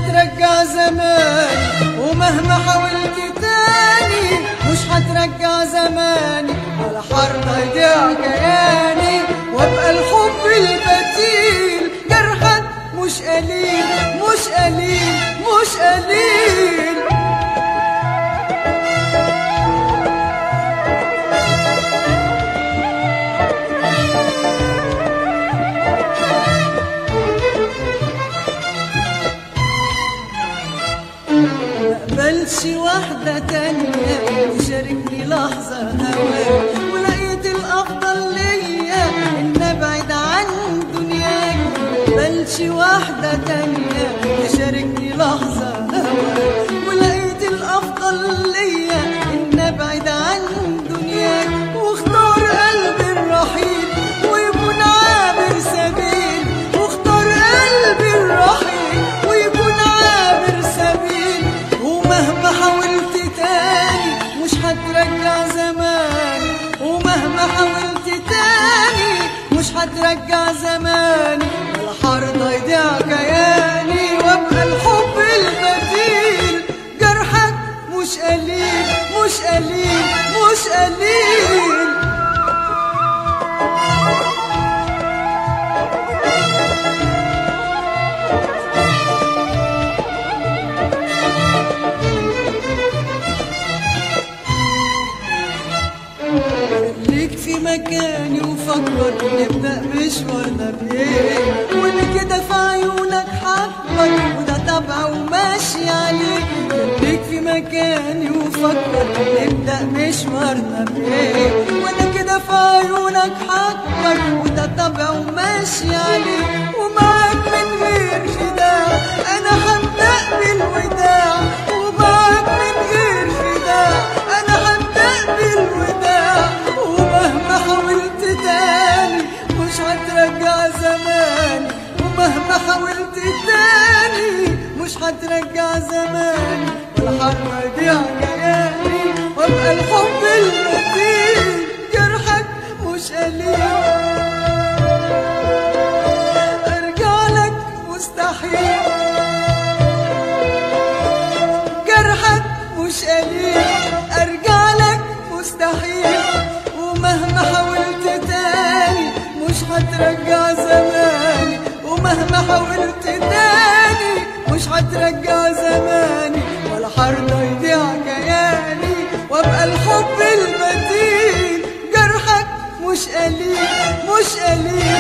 هترجع زماني ومهما حاولت تاني مش هترجع زماني ولا حرض يضيع كياني وابقى الحب البديل جرحك مش قليل مش قليل مش قليل مقبلش واحدة تانية تشاركني لحظة هواك ولقيت الأفضل ليا إن أبعد عن دنياك مقبلش واحدة تانية تشاركني لحظة هواك ولقيت الأفضل ليا إن أبعد عن دنياك واختار قلبي الرحيم ويكون عابر سبيل واختار قلبي الرحيم ويكون عابر سبيل ومهما حاولت تاني مش هترجع زماني ومهما حاولت تاني مش هترجع زماني ولا حرضى يضيع كياني وابقى الحب البديل جرحك مش قليل مش قليل مش قليل خليك في مكاني وفكر نبدأ مشوارنا بإيه واللي كده في عيونك حبك وده طبع وماشي عليك خليك في مكاني وفكر نبدأ مشوارنا بإيه واللي كده في عيونك حبك وده طبع وماشي عليك ومعاك من غير خداع أنا هبدأ بالوداع ومعاك من غير خداع أنا هبدأ بالوداع ومهما حاولت تاني مش هترجع زماني ومهما حاولت تاني مش هترجع زماني ولا هرجع كياني وابقى الحب المتين جرحك مش قليل ارجع لك مستحيل جرحك مش قليل ارجع لك مستحيل ومهما حاولت تاني مش هترجع زماني ومهما حاولت تاني مش هترجع زماني ولا حرضى يضيع كياني وابقى الحب البديل جرحك مش قليل مش قليل